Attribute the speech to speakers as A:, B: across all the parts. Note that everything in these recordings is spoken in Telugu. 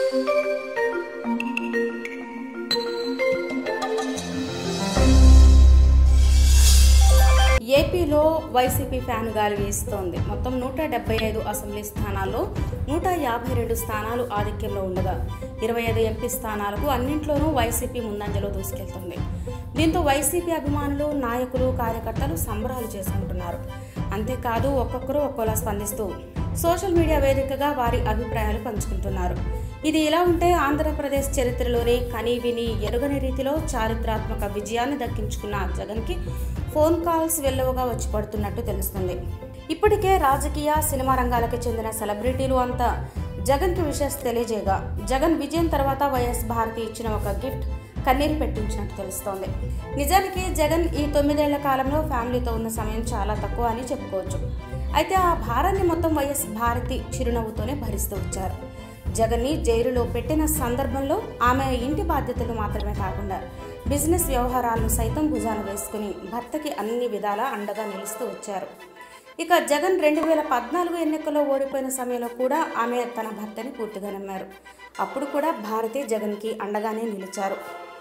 A: ఏపీలో వైసీపీ ఫ్యాన్ గాలి వీస్తోంది మొత్తం నూట డెబ్బై ఐదు అసెంబ్లీ స్థానాల్లో నూట యాభై రెండు స్థానాలు ఆధిక్యంలో ఉండగా ఇరవై ఐదు ఎంపీ స్థానాలకు అన్నింట్లోనూ వైసీపీ ముందంజలో దూసుకెళ్తుంది దీంతో వైసీపీ అభిమానులు నాయకులు కార్యకర్తలు సంబరాలు చేసుకుంటున్నారు అంతేకాదు ఒక్కొక్కరు ఒక్కోలా స్పందిస్తూ సోషల్ మీడియా వేదికగా వారి అభిప్రాయాలు పంచుకుంటున్నారు ఇది ఇలా ఉంటే ఆంధ్రప్రదేశ్ చరిత్రలోనే కని విని ఎరుగని రీతిలో చారిత్రాత్మక విజయాన్ని దక్కించుకున్న జగన్కి ఫోన్ కాల్స్ వెల్లవుగా వచ్చి పడుతున్నట్టు తెలుస్తుంది ఇప్పటికే రాజకీయ సినిమా రంగాలకు చెందిన సెలబ్రిటీలు అంతా జగన్కి విషయస్ తెలియజేయగా జగన్ విజయం తర్వాత వైఎస్ భారతి ఇచ్చిన ఒక గిఫ్ట్ కన్నీరు పెట్టించినట్టు తెలుస్తోంది నిజానికి జగన్ ఈ తొమ్మిదేళ్ల కాలంలో ఫ్యామిలీతో ఉన్న సమయం చాలా తక్కువ అని చెప్పుకోవచ్చు అయితే ఆ భారాన్ని మొత్తం వైఎస్ భారతి చిరునవ్వుతోనే భరిస్తూ వచ్చారు జగన్ని జైలులో పెట్టిన సందర్భంలో ఆమె ఇంటి బాధ్యతలు మాత్రమే కాకుండా బిజినెస్ వ్యవహారాలను సైతం భుజాన వేసుకుని భర్తకి అన్ని విధాలా అండగా నిలుస్తూ వచ్చారు ఇక జగన్ రెండు వేల పద్నాలుగు ఎన్నికల్లో ఓడిపోయిన సమయంలో కూడా ఆమె తన భర్తని పూర్తిగా నమ్మారు అప్పుడు కూడా భారతి జగన్కి అండగానే నిలిచారు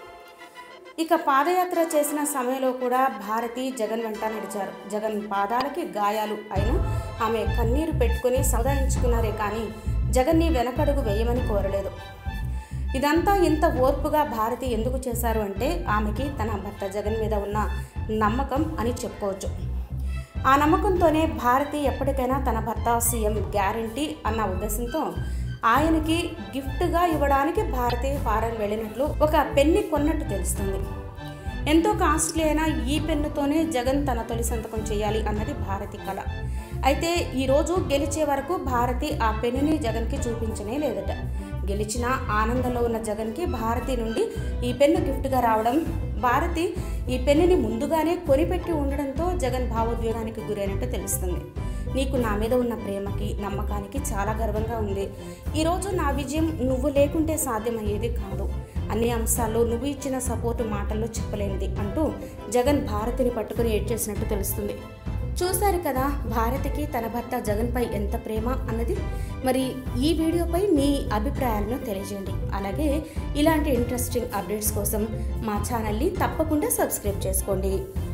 A: ఇక పాదయాత్ర చేసిన సమయంలో కూడా భారతి జగన్ వెంట నడిచారు జగన్ పాదాలకి గాయాలు అయినా ఆమె కన్నీరు పెట్టుకుని సముదాయించుకున్నారే కానీ జగన్ని వెనకడుగు వేయమని కోరలేదు ఇదంతా ఇంత ఓర్పుగా భారతి ఎందుకు చేశారు అంటే ఆమెకి తన భర్త జగన్ మీద ఉన్న నమ్మకం అని చెప్పుకోవచ్చు ఆ నమ్మకంతోనే భారతి ఎప్పటికైనా తన భర్త సీఎం గ్యారంటీ అన్న ఉద్దేశంతో ఆయనకి గిఫ్ట్గా ఇవ్వడానికి భారతి ఫారెన్ వెళ్ళినట్లు ఒక పెన్ని కొన్నట్టు తెలుస్తుంది ఎంతో కాస్ట్లీ అయిన ఈ పెన్నుతోనే జగన్ తన తొలి సంతకం చేయాలి అన్నది భారతి కళ అయితే ఈరోజు గెలిచే వరకు భారతి ఆ పెన్నుని జగన్కి చూపించనే లేదట గెలిచిన ఆనందంలో ఉన్న జగన్కి భారతి నుండి ఈ పెన్ను గిఫ్ట్గా రావడం భారతి ఈ పెన్నుని ముందుగానే కొనిపెట్టి ఉండడంతో జగన్ భావోద్వేగానికి గురైనట్టు తెలుస్తుంది నీకు నా మీద ఉన్న ప్రేమకి నమ్మకానికి చాలా గర్వంగా ఉంది ఈరోజు నా విజయం నువ్వు లేకుంటే సాధ్యమయ్యేది కాదు అన్ని అంశాల్లో నువ్వు ఇచ్చిన సపోర్టు మాటల్లో చెప్పలేనిది అంటూ జగన్ భారతిని పట్టుకుని ఏడ్చేసినట్టు తెలుస్తుంది చూశారు కదా భారతికి తన భర్త జగన్పై ఎంత ప్రేమ అన్నది మరి ఈ వీడియోపై మీ అభిప్రాయాలను తెలియజేయండి అలాగే ఇలాంటి ఇంట్రెస్టింగ్ అప్డేట్స్ కోసం మా ఛానల్ని తప్పకుండా సబ్స్క్రైబ్ చేసుకోండి